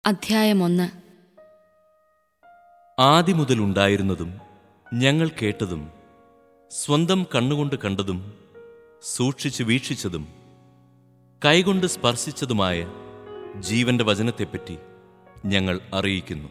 അധ്യായം ഒന്ന് ആദ്യം മുതൽ ഉണ്ടായിരുന്നതും ഞങ്ങൾ കേട്ടതും സ്വന്തം കണ്ണുകൊണ്ട് കണ്ടതും സൂക്ഷിച്ച് വീക്ഷിച്ചതും കൈകൊണ്ട് സ്പർശിച്ചതുമായ ജീവന്റെ വചനത്തെപ്പറ്റി ഞങ്ങൾ അറിയിക്കുന്നു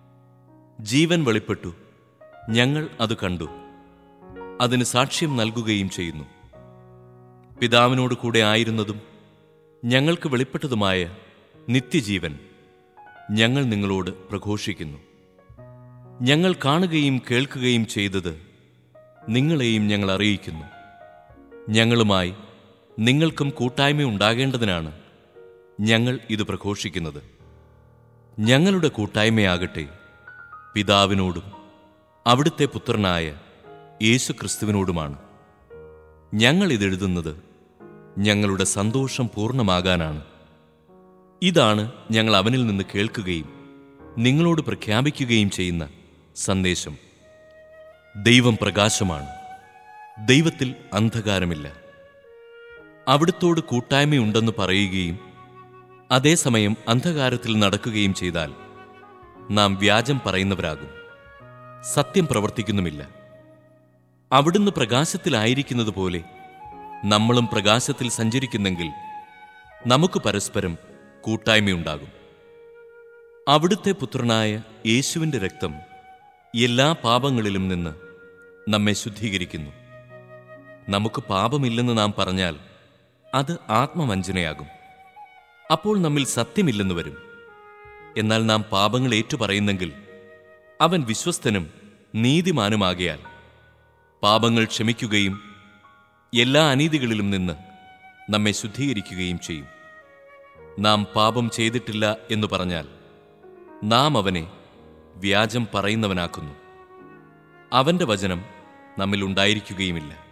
ജീവൻ വെളിപ്പെട്ടു ഞങ്ങൾ അത് കണ്ടു അതിന് സാക്ഷ്യം നൽകുകയും ചെയ്യുന്നു പിതാവിനോട് കൂടെ ആയിരുന്നതും ഞങ്ങൾക്ക് വെളിപ്പെട്ടതുമായ നിത്യജീവൻ ഞങ്ങൾ നിങ്ങളോട് പ്രഘോഷിക്കുന്നു ഞങ്ങൾ കാണുകയും കേൾക്കുകയും ചെയ്തത് നിങ്ങളെയും ഞങ്ങൾ അറിയിക്കുന്നു ഞങ്ങളുമായി നിങ്ങൾക്കും കൂട്ടായ്മ ഉണ്ടാകേണ്ടതിനാണ് ഞങ്ങൾ ഇത് പ്രഘോഷിക്കുന്നത് ഞങ്ങളുടെ കൂട്ടായ്മയാകട്ടെ പിതാവിനോടും അവിടുത്തെ പുത്രനായ യേശു ക്രിസ്തുവിനോടുമാണ് ഞങ്ങൾ ഇതെഴുതുന്നത് ഞങ്ങളുടെ സന്തോഷം പൂർണ്ണമാകാനാണ് ഇതാണ് ഞങ്ങൾ അവനിൽ നിന്ന് കേൾക്കുകയും നിങ്ങളോട് പ്രഖ്യാപിക്കുകയും ചെയ്യുന്ന സന്ദേശം ദൈവം പ്രകാശമാണ് ദൈവത്തിൽ അന്ധകാരമില്ല അവിടുത്തോട് കൂട്ടായ്മയുണ്ടെന്ന് പറയുകയും അതേസമയം അന്ധകാരത്തിൽ നടക്കുകയും ചെയ്താൽ നാം വ്യാജം പറയുന്നവരാകും സത്യം പ്രവർത്തിക്കുന്നുമില്ല അവിടുന്ന് പ്രകാശത്തിലായിരിക്കുന്നത് പോലെ നമ്മളും പ്രകാശത്തിൽ സഞ്ചരിക്കുന്നെങ്കിൽ നമുക്ക് പരസ്പരം കൂട്ടായ്മയുണ്ടാകും അവിടുത്തെ പുത്രനായ യേശുവിൻ്റെ രക്തം എല്ലാ പാപങ്ങളിലും നിന്ന് നമ്മെ ശുദ്ധീകരിക്കുന്നു നമുക്ക് പാപമില്ലെന്ന് നാം പറഞ്ഞാൽ അത് ആത്മവഞ്ചനയാകും അപ്പോൾ നമ്മിൽ സത്യമില്ലെന്ന് വരും എന്നാൽ നാം പാപങ്ങൾ ഏറ്റുപറയുന്നെങ്കിൽ അവൻ വിശ്വസ്തനും നീതിമാനുമാകയാൽ പാപങ്ങൾ ക്ഷമിക്കുകയും എല്ലാ അനീതികളിലും നിന്ന് നമ്മെ ശുദ്ധീകരിക്കുകയും ചെയ്യും നാം പാപം ചെയ്തിട്ടില്ല എന്ന് പറഞ്ഞാൽ നാം അവനെ വ്യാജം പറയുന്നവനാക്കുന്നു അവന്റെ വചനം നമ്മിൽ ഉണ്ടായിരിക്കുകയുമില്ല